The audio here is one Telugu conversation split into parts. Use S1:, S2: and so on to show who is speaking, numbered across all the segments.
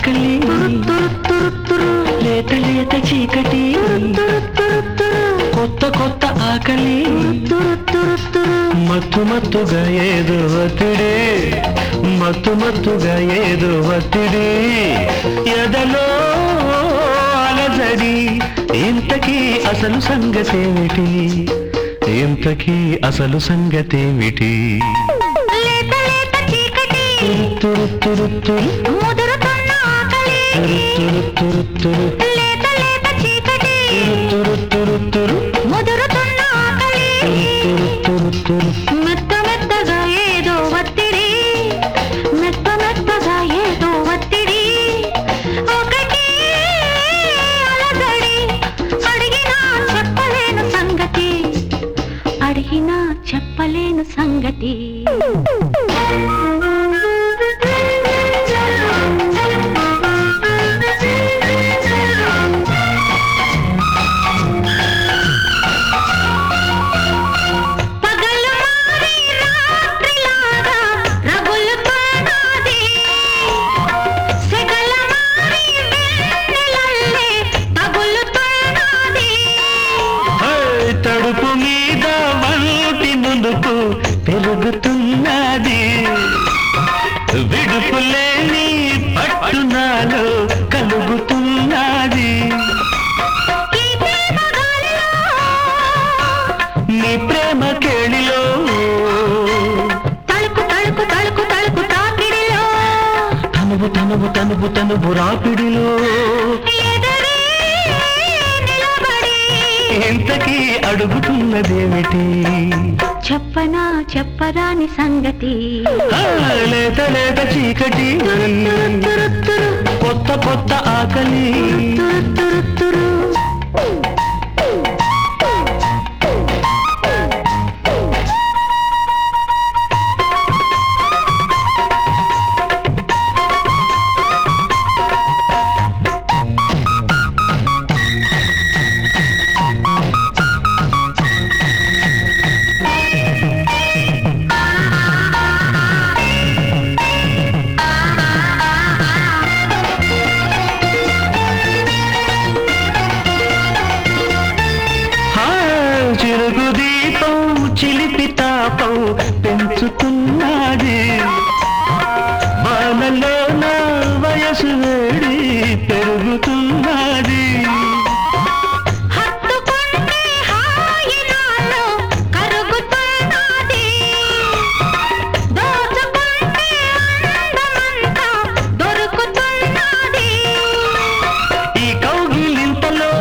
S1: ఆకలి లేత లేత చీకటి కొత్త కొత్త ఆకలి మత్తు మత్తుగా ఏదో ఒత్తిడి మత్తు మత్తుగా ఏదో ఒత్తిడి ఎదలో అలజడి ఇంతకీ అసలు సంగతేమిటి ఇంతకీ అసలు సంగతేమిటి
S2: లేత లేత చీకటి
S1: తురు తురు తురు
S2: ముదురుతున్న ఆకలి
S1: తురు తురు తురు తురు
S2: లేత లేత చీకటి
S1: తురు తురు తురు
S2: ముదురుతున్న ఆకలి
S1: తురు తురు తురు
S2: మెత్త మెత్తగా ఏదో ఒత్తిడి మెత్త మెత్తగా ఏదో ఒత్తిడి ఒకటి అలజడి అడిగినా చెప్పలేను సంగతి అడిగినా చెప్పలేను సంగతి పగలు మారి రాత్రిలాగా రగులుతున్నది. సెగల మారి వెన్నెలల్లే తగులుతున్నది.
S1: హే, తడుపు మీద వంటి నునుపు పెరుగుతున్నది విడుపు లేని పట్టునాలో కలుగుతున్నది
S2: ఈ ప్రేమ గాలిలో
S1: నీ ప్రేమ కేళిలో
S2: తలుపు తలుపు తలుపు తలుపు తాకిడిలో
S1: తనువు తనువు తనువు తనువు రాపిడిలో
S2: ఎదురే నిలబడి
S1: ఇంతకీ అడుగుతున్నదేమిటి
S2: చెప్పనా చెప్పరాని సంగతి
S1: ఆ, లేత లేత చీకటి
S2: తురుతురు
S1: కొత్త కొత్త ఆకలి
S2: తురుతురు
S1: హా, చిరుగు దీపం చిలిపి తాపం పెంచుతున్నది బాలలో నా వయసు వేడి పెరుగుతున్నది
S2: హత్తుకుంటే హాయి నాలో కరుగుతున్నది దోచుకుంటే అందమంతా దొరుకుతున్నది
S1: ఈ కౌగిలింతలో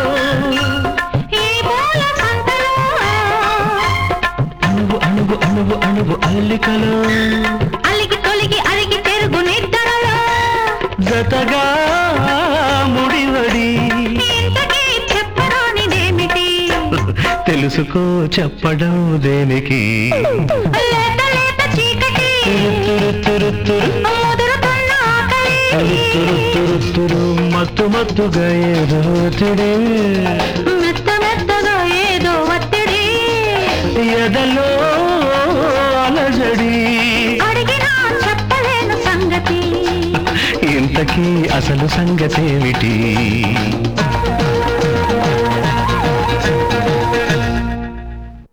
S2: ఈ పూల సంతలో
S1: అణువు అణువు అణువు అణువు అల్లికలో
S2: అలిగి తొలిగి అరిగి తెరుగు నిద్రలో
S1: జతగా ముడివడి
S2: ఇంతకీ చెప్పరానిదేమిటి
S1: తెలుసుకో చెప్పడం దేనికి
S2: లేత లేత చీకటి
S1: తురు తురు తురు
S2: ముదురుతున్న ఆకలి
S1: తురు తురు తురు మత్తు మత్తుగా ఏదో తిడి
S2: మెత్త మెత్తగా ఏదో ఒత్తిడి
S1: ఎదలో అలజడి
S2: అడిగినా చెప్పలేను సంగతి
S1: ఇంతకీ అసలు సంగతేమిటి